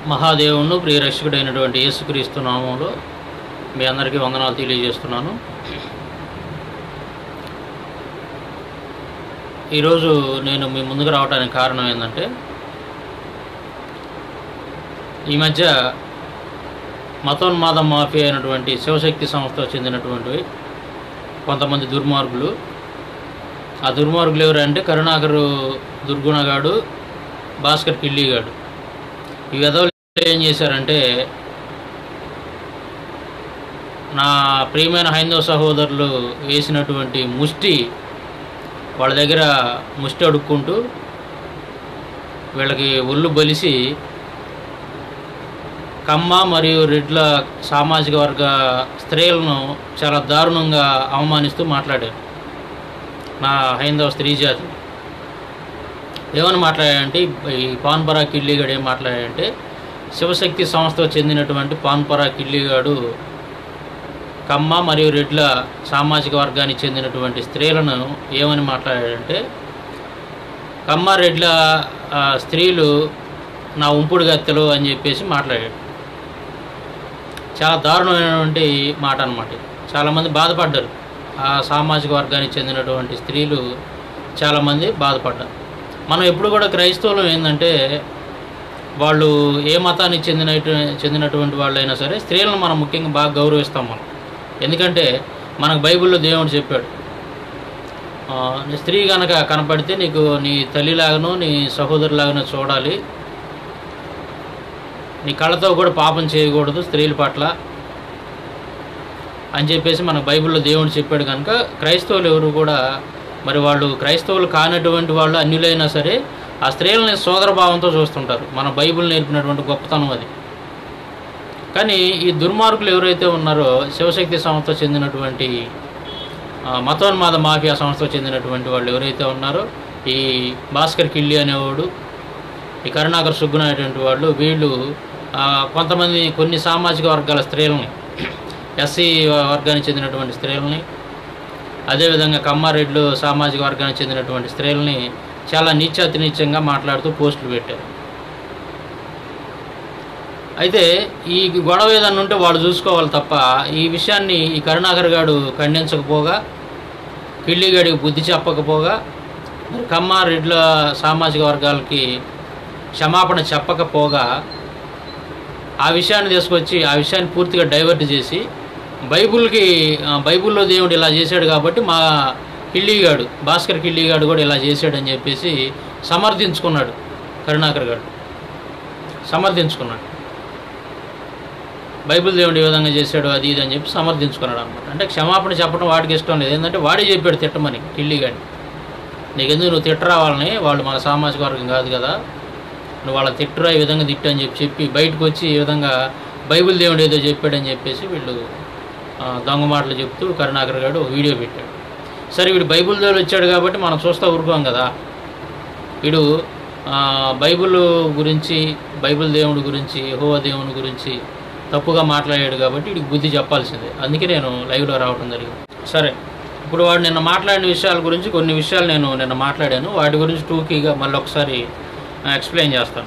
మహాదేవును ప్రియరక్షకుడైనటువంటి యేసుక్రీస్తు నామంలో మీ అందరికీ వందనాలు తెలియజేస్తున్నాను ఈరోజు నేను మీ ముందుకు రావడానికి కారణం ఏంటంటే ఈ మధ్య మతోన్మాద మాఫీ అయినటువంటి శివశక్తి సంస్థకు చెందినటువంటి కొంతమంది దుర్మార్గులు ఆ దుర్మార్గులు ఎవరంటే కరుణాకరు దుర్గుణగాడు భాస్కర్ కిల్లీగాడు ఈ విధవులు ఏం చేశారంటే నా ప్రియమైన హైందవ సహోదరులు వేసినటువంటి ముష్టి వాళ్ళ దగ్గర ముష్టి అడుక్కుంటూ వీళ్ళకి ఒళ్ళు బలిసి కమ్మ మరియు రెడ్ల సామాజిక వర్గ స్త్రీలను చాలా దారుణంగా అవమానిస్తూ మాట్లాడారు నా హైందవ స్త్రీ జాతి ఏమని మాట్లాడాడంటే ఈ పాన్పరా కిల్లీగాడు ఏం మాట్లాడాడంటే శివశక్తి సంస్థకు చెందినటువంటి పాన్పరా కిల్లీగాడు కమ్మ మరియు రెడ్ల సామాజిక వర్గానికి చెందినటువంటి స్త్రీలను ఏమని మాట్లాడాడంటే కమ్మ రెడ్ల ఆ, స్త్రీలు నా ఉంపుడు గత్తెలు అని చెప్పేసి మాట్లాడాడు చాలా దారుణమైనటువంటి మాట అనమాట చాలామంది బాధపడ్డారు ఆ సామాజిక వర్గానికి చెందినటువంటి స్త్రీలు చాలామంది బాధపడ్డారు మనం ఎప్పుడు కూడా క్రైస్తవులం ఏంటంటే వాళ్ళు ఏ మతానికి చెందిన చెందినటువంటి వాళ్ళైనా సరే స్త్రీలను మనం ముఖ్యంగా బాగా గౌరవిస్తాం మనం ఎందుకంటే మనకు బైబిల్లో దేవుడు చెప్పాడు ఆ, నీ స్త్రీ కనుక కనపడితే నీకు నీ తల్లిలాగాను నీ సహోదరులాగాను చూడాలి నీ కళ్ళతో కూడా పాపం చేయకూడదు స్త్రీల పట్ల అని చెప్పేసి మన బైబిల్లో దేవుడు చెప్పాడు కనుక క్రైస్తవులు ఎవరు కూడా మరి వాళ్ళు క్రైస్తవులు కానటువంటి వాళ్ళు అన్యులైనా సరే ఆ స్త్రీలని సోదరభావంతో చూస్తుంటారు మన బైబిల్ నేర్పినటువంటి గొప్పతనం అది కానీ ఈ దుర్మార్గులు ఎవరైతే ఉన్నారో శివశక్తి సంస్థకు చెందినటువంటి ఆ, మతోన్మాద మాఫియా సంస్థకు చెందినటువంటి వాళ్ళు ఎవరైతే ఉన్నారో ఈ భాస్కర్ కిల్లి అనేవాడు ఈ కరుణాకర్ సుగ్గున అనేటువంటి వాళ్ళు వీళ్ళు ఆ, కొంతమంది కొన్ని సామాజిక వర్గాల స్త్రీలని ఎస్సీ వర్గానికి చెందినటువంటి స్త్రీలని అదేవిధంగా కమ్మారెడ్లు సామాజిక వర్గానికి చెందినటువంటి స్త్రీలని చాలా నీచాతి నీచంగా మాట్లాడుతూ పోస్టులు పెట్టారు అయితే ఈ గొడవ ఏదన్నా ఉంటే వాళ్ళు చూసుకోవాలి తప్ప ఈ విషయాన్ని ఈ కరుణాకర్ గారు ఖండించకపోగా కిళ్ళిగాడికి బుద్ధి చెప్పకపోగా మరి కమ్మారెడ్ల సామాజిక వర్గాలకి క్షమాపణ చెప్పకపోగా ఆ విషయాన్ని తీసుకొచ్చి ఆ విషయాన్ని పూర్తిగా డైవర్ట్ చేసి బైబుల్కి ఆ, బైబుల్లో దేవుడు ఇలా చేశాడు కాబట్టి మా కిల్లీగాడు భాస్కర్ కిల్లీగాడు కూడా ఇలా చేశాడని చెప్పేసి సమర్థించుకున్నాడు కరుణాకర్ గారు సమర్థించుకున్నాడు బైబిల్ దేవుడు ఏ విధంగా చేశాడు అది ఇది అని చెప్పి సమర్థించుకున్నాడు అనమాట అంటే క్షమాపణ చెప్పడం వాడికి ఇష్టం లేదు ఏంటంటే వాడే చెప్పాడు తిట్టమని కిల్లీగాడిని నీకెందుకు నువ్వు తిట్టరా వాళ్ళని వాళ్ళు మన సామాజిక వర్గం కాదు కదా నువ్వు వాళ్ళ తిట్టురా ఈ విధంగా తిట్టు అని చెప్పి చెప్పి బయటకు వచ్చి ఈ విధంగా బైబిల్ దేవుడు ఏదో చెప్పాడని చెప్పేసి వీళ్ళు ఆ, దొంగ మాటలు చెప్తూ కరుణాకర్ గారు ఒక వీడియో పెట్టాడు సరే వీడు బైబిల్ దేవుడు వచ్చాడు కాబట్టి మనం చూస్తూ ఊరుకోం కదా వీడు ఆ, బైబిల్ గురించి బైబిల్ దేవుడి గురించి హోవ దేవుని గురించి తప్పుగా మాట్లాడాడు కాబట్టి వీడికి బుద్ధి చెప్పాల్సిందే అందుకే నేను లైవ్లో రావడం జరిగింది సరే ఇప్పుడు వాడు నిన్న మాట్లాడిన విషయాల గురించి కొన్ని విషయాలు నేను నిన్న మాట్లాడాను వాటి గురించి టూకీగా మళ్ళీ ఒకసారి ఎక్స్ప్లెయిన్ చేస్తాను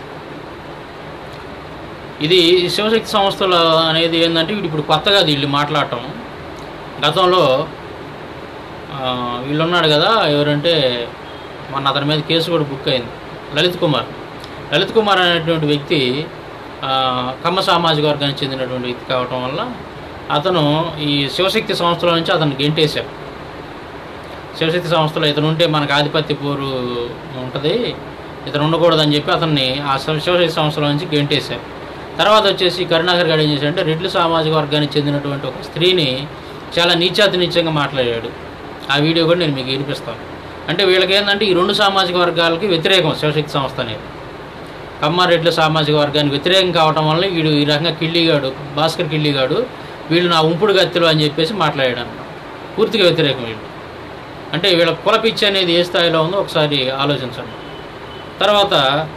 ఇది శివశక్తి సంస్థలు అనేది ఏంటంటే వీడు ఇప్పుడు కొత్తగా వీళ్ళు మాట్లాడటం గతంలో ఆ, వీళ్ళున్నాడు కదా ఎవరంటే మొన్న అతని మీద కేసు కూడా బుక్ అయింది లలిత్ కుమార్ లలిత్ కుమార్ అనేటువంటి వ్యక్తి ఆ, కమ్మ సామాజిక వర్గానికి చెందినటువంటి వ్యక్తి కావటం వల్ల అతను ఈ శివశక్తి సంస్థల నుంచి అతను గెంటేశారు శివశక్తి సంస్థలో ఇతను ఉంటే మనకు ఆధిపత్య పోరు ఉంటుంది ఇతను ఉండకూడదని చెప్పి అతన్ని ఆ శివ- శివశక్తి సంస్థల నుంచి గెంటేశారు తర్వాత వచ్చేసి కరుణాకర్ గారు ఏం చేశాడంటే రెడ్లు సామాజిక వర్గానికి చెందినటువంటి ఒక స్త్రీని చాలా నీచాతి నీచంగా మాట్లాడాడు ఆ వీడియో కూడా నేను మీకు వినిపిస్తాను అంటే వీళ్ళకి ఏంటంటే ఈ రెండు సామాజిక వర్గాలకి వ్యతిరేకం శివశక్తి సంస్థ అనేది కమ్మారెడ్ల సామాజిక వర్గానికి వ్యతిరేకం కావటం వల్ల వీడు ఈ రకంగా కిల్లీగాడు భాస్కర్ కిల్లీగాడు వీళ్ళు నా ఉంపుడు గత్తెలు అని చెప్పేసి మాట్లాడాడు అన్నమాట పూర్తిగా వ్యతిరేకం వీళ్ళు అంటే వీళ్ళ కుల పిచ్చి అనేది ఏ స్థాయిలో ఉందో ఒకసారి ఆలోచించండి తర్వాత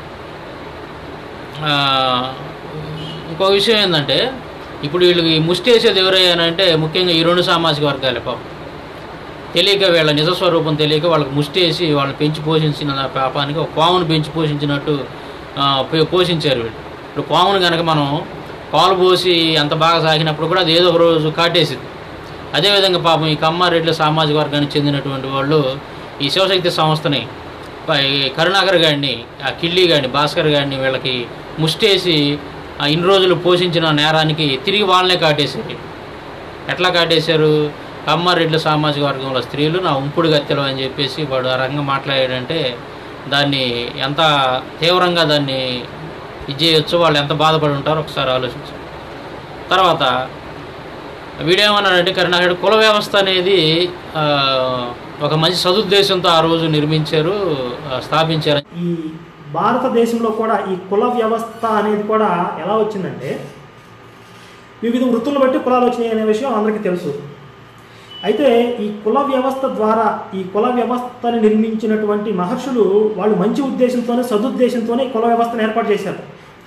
ఆ, ఇంకో విషయం ఏంటంటే ఇప్పుడు వీళ్ళకి ముష్టి వేసేది ఎవరయ్యానంటే ముఖ్యంగా ఈ రెండు సామాజిక వర్గాలే పాపం తెలియక వీళ్ళ నిజ స్వరూపం తెలియక వాళ్ళకి ముష్టి వేసి వాళ్ళని పెంచి పోషించిన పాపానికి ఒక పామును పెంచి పోషించినట్టు ఆ, పో- పోషించారు వీళ్ళు ఇప్పుడు పామును కనుక మనం పాలు పోసి ఎంత బాగా సాగినప్పుడు కూడా అది ఏదో ఒక రోజు కాటేసింది అదేవిధంగా పాపం ఈ కమ్మారెడ్ల సామాజిక వర్గానికి చెందినటువంటి వాళ్ళు ఈ శివశక్తి సంస్థని ప- ఈ కరుణాకర్ గారిని ఆ కిళ్ళి గారిని భాస్కర్ గారిని వీళ్ళకి ముష్టేసి ఆ ఇన్ని రోజులు పోషించిన నేరానికి తిరిగి వాళ్ళనే కాటేసారు ఎట్లా కాటేశారు కమ్మారెడ్ల సామాజిక వర్గంలో స్త్రీలు నా ఉంపుడు గత్తెలు అని చెప్పేసి వాడు ఆ రంగం మాట్లాడాడంటే దాన్ని ఎంత తీవ్రంగా దాన్ని ఇది చేయొచ్చు వాళ్ళు ఎంత బాధపడి ఉంటారో ఒకసారి ఆలోచించు తర్వాత వీడేమన్నాడంటే కరుణాకర్ కుల వ్యవస్థ అనేది ఆ, ఒక మంచి సదుద్దేశంతో ఆ రోజు నిర్మించారు ఆ, స్థాపించారు ఈ భారతదేశంలో కూడా ఈ కుల వ్యవస్థ అనేది కూడా ఎలా వచ్చిందంటే వివిధ వృత్తులను బట్టి కులాలు వచ్చినాయి అనే విషయం అందరికీ తెలుసు అయితే ఈ కుల వ్యవస్థ ద్వారా ఈ కుల వ్యవస్థని నిర్మించినటువంటి మహర్షులు వాళ్ళు మంచి ఉద్దేశంతోనే సదుద్దేశంతోనే ఈ కుల వ్యవస్థను ఏర్పాటు చేశారు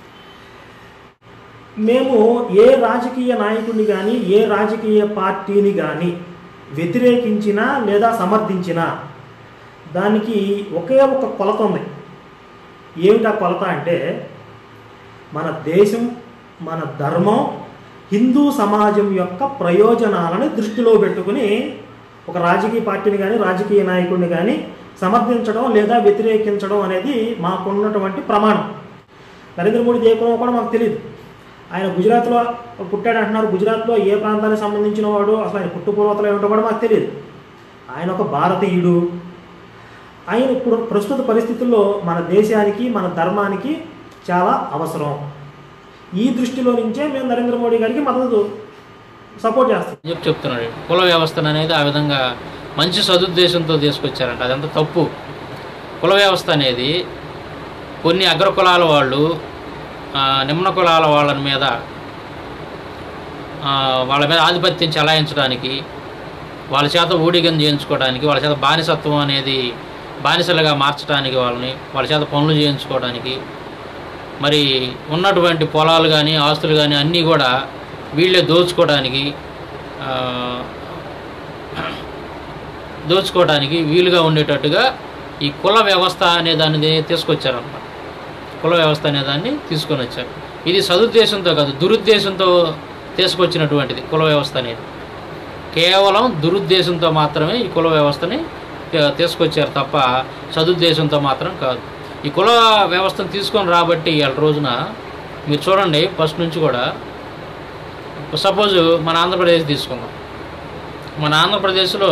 మేము ఏ రాజకీయ నాయకుడిని కానీ ఏ రాజకీయ పార్టీని కానీ వ్యతిరేకించినా లేదా సమర్థించినా దానికి ఒకే ఒక కొలత ఉంది ఏమిటా కొలత అంటే మన దేశం మన ధర్మం హిందూ సమాజం యొక్క ప్రయోజనాలను దృష్టిలో పెట్టుకుని ఒక రాజకీయ పార్టీని కానీ రాజకీయ నాయకుడిని కానీ సమర్థించడం లేదా వ్యతిరేకించడం అనేది మాకున్నటువంటి ప్రమాణం నరేంద్ర మోడీ దేశంలో కూడా మాకు తెలియదు ఆయన గుజరాత్లో పుట్టాడు అంటున్నారు గుజరాత్లో ఏ ప్రాంతానికి సంబంధించిన వాడు అసలు ఆయన పుట్టుపూర్వతలు ఏమిటో కూడా మాకు తెలియదు ఆయన ఒక భారతీయుడు ఆయన ఇప్పుడు ప్రస్తుత పరిస్థితుల్లో మన దేశానికి మన ధర్మానికి చాలా అవసరం ఈ దృష్టిలో నుంచే మేము నరేంద్ర మోడీ గారికి మద్దతు సపోర్ట్ చేస్తాం చెప్పి చెప్తున్నాడు కుల వ్యవస్థను అనేది ఆ విధంగా మంచి సదుద్దేశంతో తీసుకొచ్చారంట అదంతా తప్పు కుల వ్యవస్థ అనేది కొన్ని అగ్ర కులాల వాళ్ళు ఆ, నిమ్న కులాల వాళ్ళ మీద ఆ, వాళ్ళ మీద ఆధిపత్యం చెలాయించడానికి వాళ్ళ చేత ఊడిగం చేయించుకోవడానికి వాళ్ళ చేత బానిసత్వం అనేది బానిసలుగా మార్చడానికి వాళ్ళని వాళ్ళ చేత పనులు చేయించుకోవడానికి మరి ఉన్నటువంటి పొలాలు కానీ ఆస్తులు కానీ అన్నీ కూడా వీళ్ళే దోచుకోవడానికి ఆ, దోచుకోవడానికి వీలుగా ఉండేటట్టుగా ఈ కుల వ్యవస్థ అనే దాన్ని తీసుకొచ్చారన్నమాట కుల వ్యవస్థ అనే దాన్ని తీసుకొని వచ్చారు ఇది సదుద్దేశంతో కాదు దురుద్దేశంతో తీసుకొచ్చినటువంటిది కుల వ్యవస్థ అనేది కేవలం దురుద్దేశంతో మాత్రమే ఈ కుల వ్యవస్థని తే- తీసుకొచ్చారు తప్ప సదుద్దేశంతో మాత్రం కాదు ఈ కుల వ్యవస్థను తీసుకొని రాబట్టి ఇవాళ రోజున మీరు చూడండి ఫస్ట్ నుంచి కూడా సపోజ్ మన ఆంధ్రప్రదేశ్ తీసుకుందాం మన ఆంధ్రప్రదేశ్లో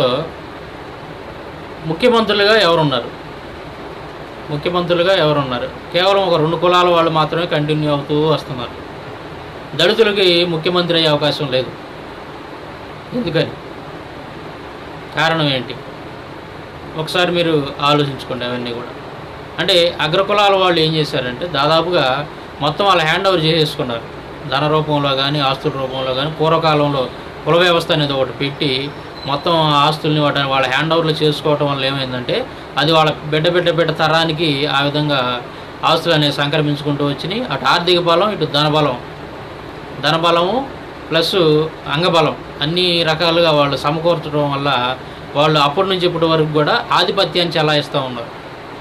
ముఖ్యమంత్రులుగా ఎవరున్నారు ముఖ్యమంత్రులుగా ఎవరున్నారు కేవలం ఒక రెండు కులాల వాళ్ళు మాత్రమే కంటిన్యూ అవుతూ వస్తున్నారు దళితులకి ముఖ్యమంత్రి అయ్యే అవకాశం లేదు ఎందుకని కారణం ఏంటి ఒకసారి మీరు ఆలోచించుకోండి అవన్నీ కూడా అంటే అగ్రకులాల వాళ్ళు ఏం చేశారంటే దాదాపుగా మొత్తం వాళ్ళ హ్యాండ్ ఓవర్ చేసేసుకున్నారు ధన రూపంలో కానీ ఆస్తుల రూపంలో కానీ పూర్వకాలంలో కుల వ్యవస్థ అనేది ఒకటి పెట్టి మొత్తం ఆస్తుల్ని వాటి వాళ్ళ హ్యాండ్ ఓవర్లు చేసుకోవటం వల్ల ఏమైందంటే అది వాళ్ళ బిడ్డ బిడ్డ బిడ్డ తరానికి ఆ విధంగా ఆస్తులు అనేవి సంక్రమించుకుంటూ వచ్చినాయి అటు ఆర్థిక బలం ఇటు ధనబలం ధనబలము ప్లస్ అంగబలం అన్ని రకాలుగా వాళ్ళు సమకూర్చడం వల్ల వాళ్ళు అప్పటి నుంచి ఇప్పటి వరకు కూడా ఆధిపత్యాన్ని చెలాయిస్తూ ఉన్నారు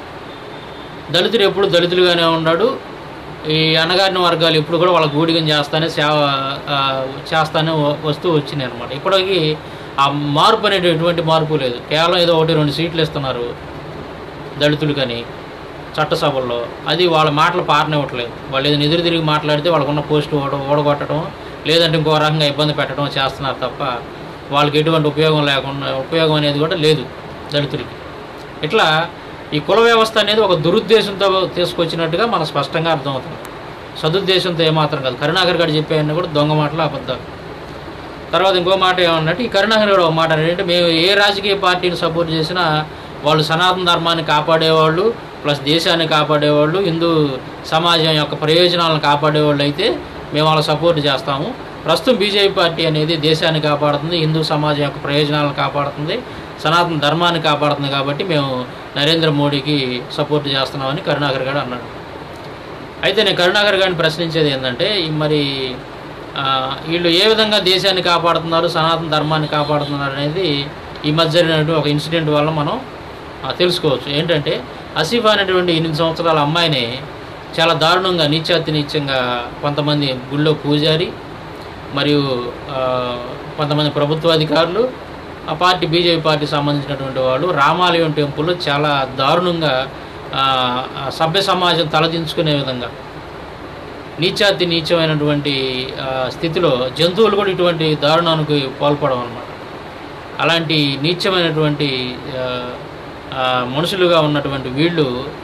దళితుడు ఎప్పుడు దళితులుగానే ఉన్నాడు ఈ అన్నగారిన వర్గాలు ఇప్పుడు కూడా వాళ్ళ గూడిగం చేస్తానే సేవ ఆ, చేస్తానే వ- వస్తూ వచ్చినాయి అనమాట ఇప్పటికీ ఆ మార్పు అనేది ఎటువంటి మార్పు లేదు కేవలం ఏదో ఒకటి రెండు సీట్లు ఇస్తున్నారు దళితులకని చట్టసభల్లో అది వాళ్ళ మాటలు పారనివ్వట్లేదు వాళ్ళు ఏదైనా ఎదురు తిరిగి మాట్లాడితే వాళ్ళకున్న పోస్టు ఓడ ఓడగొట్టడం లేదంటే ఇంకో రకంగా ఇబ్బంది పెట్టడం చేస్తున్నారు తప్ప వాళ్ళకి ఎటువంటి ఉపయోగం లేకుండా ఉపయోగం అనేది కూడా లేదు దళితులకి ఇట్లా ఈ కుల వ్యవస్థ అనేది ఒక దురుద్దేశంతో తీసుకొచ్చినట్టుగా మనకు స్పష్టంగా అర్థమవుతుంది సదుద్దేశంతో ఏమాత్రం కాదు కరుణాకర్ గారు చెప్పేవన్నీ కూడా దొంగ మాటలు అబద్ధాలు తర్వాత ఇంకో మాట ఏమన్నట్టు ఈ కరుణాకర్ గారు ఒక మాట ఏంటంటే మేము ఏ రాజకీయ పార్టీని సపోర్ట్ చేసినా వాళ్ళు సనాతన ధర్మాన్ని కాపాడేవాళ్ళు ప్లస్ దేశాన్ని కాపాడేవాళ్ళు హిందూ సమాజం యొక్క ప్రయోజనాలను కాపాడేవాళ్ళు అయితే మేము వాళ్ళ సపోర్ట్ చేస్తాము ప్రస్తుతం బీజేపీ పార్టీ అనేది దేశాన్ని కాపాడుతుంది హిందూ సమాజం యొక్క ప్రయోజనాలను కాపాడుతుంది సనాతన ధర్మాన్ని కాపాడుతుంది కాబట్టి మేము నరేంద్ర మోడీకి సపోర్ట్ చేస్తున్నామని కరుణాకర్ గారు అన్నాడు అయితే నేను కరుణాకర్ గారిని ప్రశ్నించేది ఏంటంటే ఈ మరి ఆ, వీళ్ళు ఏ విధంగా దేశాన్ని కాపాడుతున్నారు సనాతన ధర్మాన్ని కాపాడుతున్నారు అనేది ఈ మధ్య జరిగినటువంటి ఒక ఇన్సిడెంట్ వల్ల మనం ఆ, తెలుసుకోవచ్చు ఏంటంటే అసీఫా అనేటువంటి ఎనిమిది సంవత్సరాల అమ్మాయిని చాలా దారుణంగా నీచాతి నీచంగా కొంతమంది గుళ్ళో పూజారి మరియు ఆ, కొంతమంది ప్రభుత్వ అధికారులు ఆ పార్టీ బీజేపీ పార్టీ సంబంధించినటువంటి వాళ్ళు రామాలయం టెంపుల్లో చాలా దారుణంగా ఆ, ఆ సభ్య సమాజం తలదించుకునే విధంగా నీచాతి నీచమైనటువంటి ఆ, స్థితిలో జంతువులు కూడా ఇటువంటి దారుణానికి పాల్పడడం అనమాట అలాంటి నీచమైనటువంటి ఆ, ఆ, మనుషులుగా ఉన్నటువంటి వీళ్ళు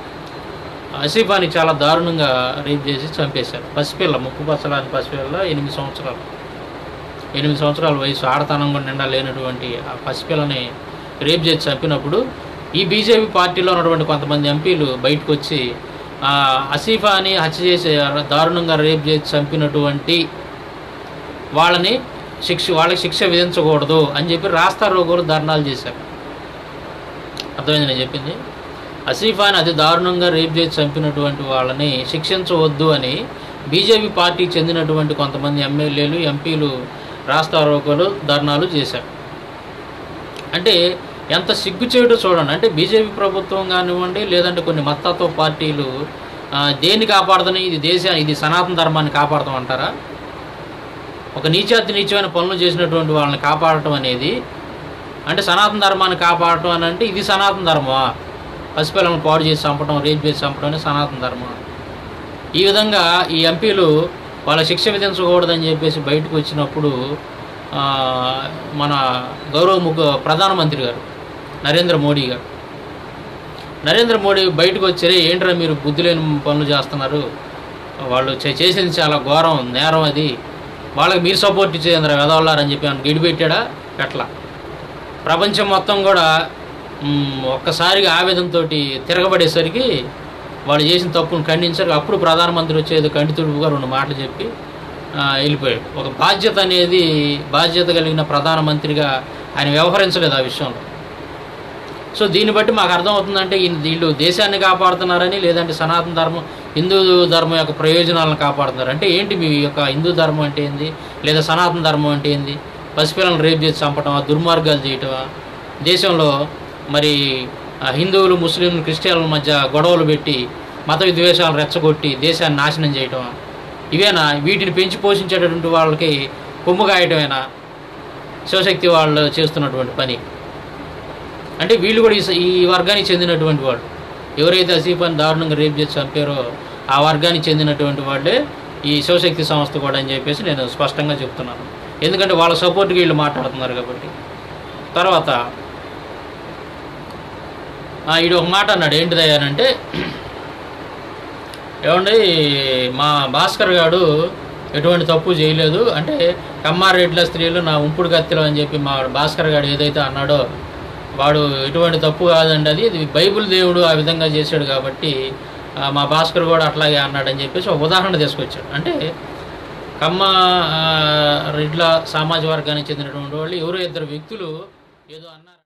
ఆసిఫాని చాలా దారుణంగా రేప్ చేసి చంపేశారు పసిపిల్ల ముక్కు పచ్చలాని పసిపిల్ల ఎనిమిది సంవత్సరాలు ఎనిమిది సంవత్సరాల వయసు ఆడతనం కూడా నిండా లేనటువంటి ఆ పసిపిల్లని రేప్ చేసి చంపినప్పుడు ఈ బీజేపీ పార్టీలో ఉన్నటువంటి కొంతమంది ఎంపీలు బయటకు వచ్చి ఆ, ఆసిఫాని హత్య చేసి దారుణంగా రేప్ చేసి చంపినటువంటి వాళ్ళని శిక్ష వాళ్ళకి శిక్ష విధించకూడదు అని చెప్పి రాస్తా రోగులు ధర్నాలు చేశారు అర్థమైంది నేను చెప్పింది అసీఫాని అతి దారుణంగా రేప్ చేసి చంపినటువంటి వాళ్ళని శిక్షించవద్దు అని బీజేపీ పార్టీకి చెందినటువంటి కొంతమంది ఎమ్మెల్యేలు ఎంపీలు రాస్తారోకోలు ధర్నాలు చేశారు అంటే ఎంత సిగ్గు చేయటో చూడండి అంటే బీజేపీ ప్రభుత్వం కానివ్వండి లేదంటే కొన్ని మత్తత్వ పార్టీలు ఆ, దేన్ని కాపాడుతాయి ఇది దేశ ఇది సనాతన ధర్మాన్ని కాపాడతాం అంటారా ఒక నీచాతి నీచమైన పనులు చేసినటువంటి వాళ్ళని కాపాడటం అనేది అంటే సనాతన ధర్మాన్ని కాపాడటం అని అంటే ఇది సనాతన ధర్మమా పసిపిల్లలను పాడు చేసి చంపడం రేప్ చేసి చంపడం అనేది సనాతన ధర్మం ఈ విధంగా ఈ ఎంపీలు వాళ్ళ శిక్ష విధించకూడదని చెప్పేసి బయటకు వచ్చినప్పుడు ఆ, మన గౌరవ ముఖ ప్రధానమంత్రి గారు నరేంద్ర మోడీ గారు నరేంద్ర మోడీ బయటకు వచ్చారే ఏంట్రా మీరు బుద్ధి లేని పనులు చేస్తున్నారు వాళ్ళు చే- చేసింది చాలా ఘోరం నేరం అది వాళ్ళకి మీరు సపోర్ట్ ఇచ్చేంద్ర వెదవల్లారని చెప్పి ఆయన గిడిపెట్టాడా ఎట్లా ప్రపంచం మొత్తం కూడా మ్, ఒక్కసారిగా ఆవేదనతో తిరగబడేసరికి వాళ్ళు చేసిన తప్పును ఖండించారు అప్పుడు ప్రధానమంత్రి వచ్చేది కంటి తుడుపుగా రెండు మాటలు చెప్పి ఆ, వెళ్ళిపోయాడు ఒక బాధ్యత అనేది బాధ్యత కలిగిన ప్రధానమంత్రిగా ఆయన వ్యవహరించలేదు ఆ విషయంలో సో దీన్ని బట్టి మాకు అర్థమవుతుందంటే ఈ- వీళ్ళు దేశాన్ని కాపాడుతున్నారని లేదంటే సనాతన ధర్మం హిందూ ధర్మం యొక్క ప్రయోజనాలను కాపాడుతున్నారు అంటే ఏంటి మీ యొక్క హిందూ ధర్మం అంటే ఏంది లేదా సనాతన ధర్మం అంటే ఏంది పసిపిల్లలను రేప్ చేసి చంపటమా దుర్మార్గాలు చేయటమా దేశంలో మరి ఆ, హిందువులు ముస్లింలు క్రిస్టియన్ల మధ్య గొడవలు పెట్టి మత విద్వేషాలను రెచ్చగొట్టి దేశాన్ని నాశనం చేయటమా ఇవేనా వీటిని పెంచి పోషించేటటువంటి వాళ్ళకి కొమ్ము కాయటమేనా శివశక్తి వాళ్ళు చేస్తున్నటువంటి పని అంటే వీళ్ళు కూడా ఈ స- ఈ వర్గానికి చెందినటువంటి వాళ్ళు ఎవరైతే అసీఫాన్ని దారుణంగా రేప్ చేసి చంపారో ఆ వర్గానికి చెందినటువంటి వాళ్ళే ఈ శివశక్తి సంస్థ కూడా అని చెప్పేసి నేను స్పష్టంగా చెప్తున్నాను ఎందుకంటే వాళ్ళ సపోర్ట్కి వీళ్ళు మాట్లాడుతున్నారు కాబట్టి తర్వాత ఈడు ఒక మాట అన్నాడు ఏంటిదయ్యానంటే ఏమండి మా భాస్కర్ గారు ఎటువంటి తప్పు చేయలేదు అంటే కమ్మారెడ్ల స్త్రీలు నా ఉంపుడు కత్తిలో అని చెప్పి మా భాస్కర్ గారు ఏదైతే అన్నాడో వాడు ఎటువంటి తప్పు కాదండి అది ఇది బైబిల్ దేవుడు ఆ విధంగా చేశాడు కాబట్టి ఆ, మా భాస్కర్ కూడా అట్లాగే అన్నాడని చెప్పేసి ఒక ఉదాహరణ తీసుకొచ్చాడు అంటే కమ్మ ఆ, రెడ్ల సామాజిక వర్గానికి చెందినటువంటి వాళ్ళు ఎవరో ఇద్దరు వ్యక్తులు ఏదో అన్నారు